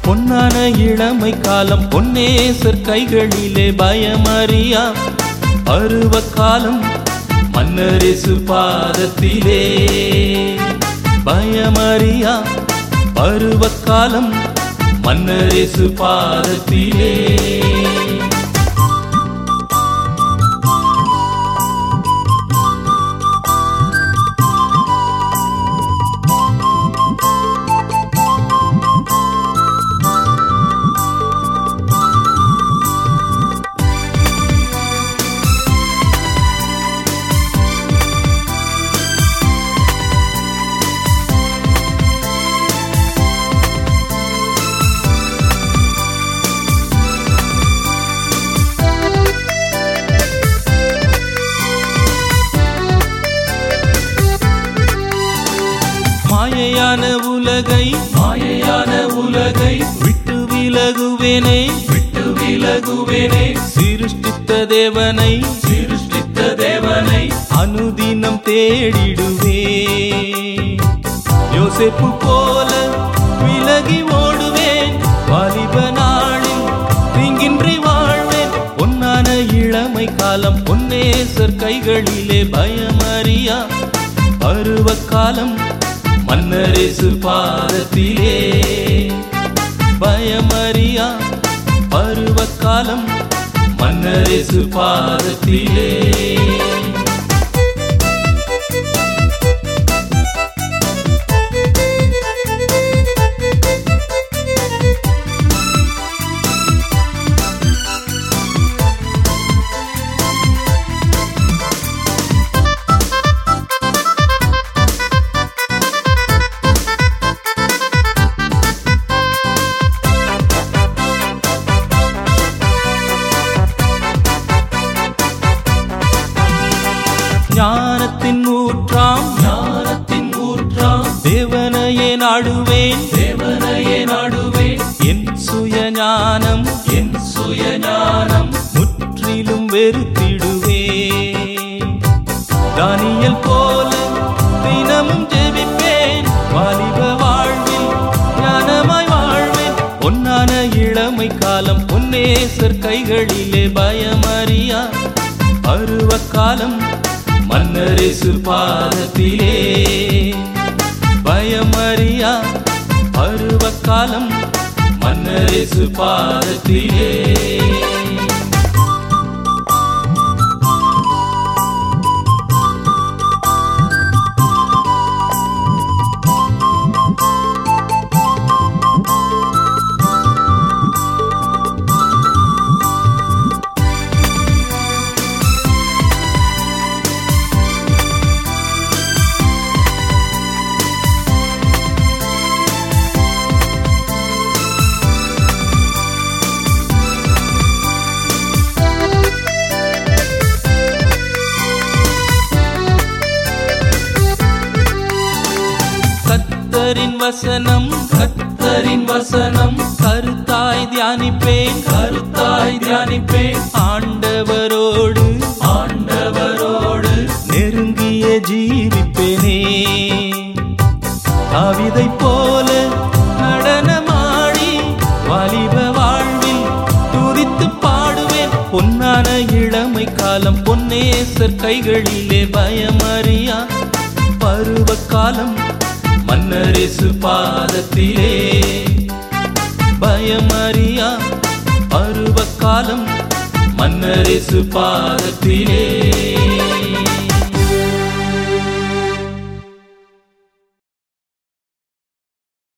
பொன்னான இளமை காலம் பொன்னேசர் கைகளிலே பயமறியா பருவ காலம் மன்னரிசு பாதத்திலே பயமறியா பருவ காலம் மன்னரிசு பாதத்திலே மாயையான உலகை மாயையான உலகை விட்டு விலகுவேனே விட்டு விலகுவேனே சிருஷ்டித்த தேவனை சிருஷ்டித்த தேவனை அனுதினம் தேடிடுவே யோசேப்பு போல விலகி ஓடுவேன் வாலிப நாளில் தீங்கின்றி வாழ்வேன் பொன்னான இளமை காலம் பொன்னேசர் கைகளிலே பயமறியா பருவ காலம் மன்னரேசு பாதத்திலே பயமறியா பருவ காலம் மன்னரேசு பாதத்திலே ஞானத்தின் ஊற்றாம் ஞானத்தின் ஊற்றாம் தேவனையே நாடுவேன் தேவனையே நாடுவேன் என் சுய ஞானம் என் சுய ஞானம் முற்றிலும் வெறுத்திடுவேன் தானியல் போல தினமும் ஜெபிப்பேன் வாலிப வாழ்வில் ஞானமாய் வாழ்வேன் பொன்னான இளமை காலம் பொன்னேசர் கைகளிலே பயமறியா பருவ காலம் மன்னரிசு பாதத்திலே பயமறியா பருவ காலம் மன்னரிசு பாதத்திலே கத்தரின் வசனம் கத்தரின் வசனம் கருத்தாய் தியானிப்பேன் கருத்தாய் தியானிப்பேன் ஆண்டவரோடு ஆண்டவரோடு நெருங்கிய ஜீவிப்பேனே தாவிதை போல நடனமாடி வாலிப வாழ்வில் துதித்து பாடுவேன் பொன்னான இளமை காலம் பொன்னேசர் கைகளிலே பயமறியா பருவ காலம் மன்னரிசு பாதத்திலே பயமறியா பருவ காலம் மன்னரிசு பாதத்திலே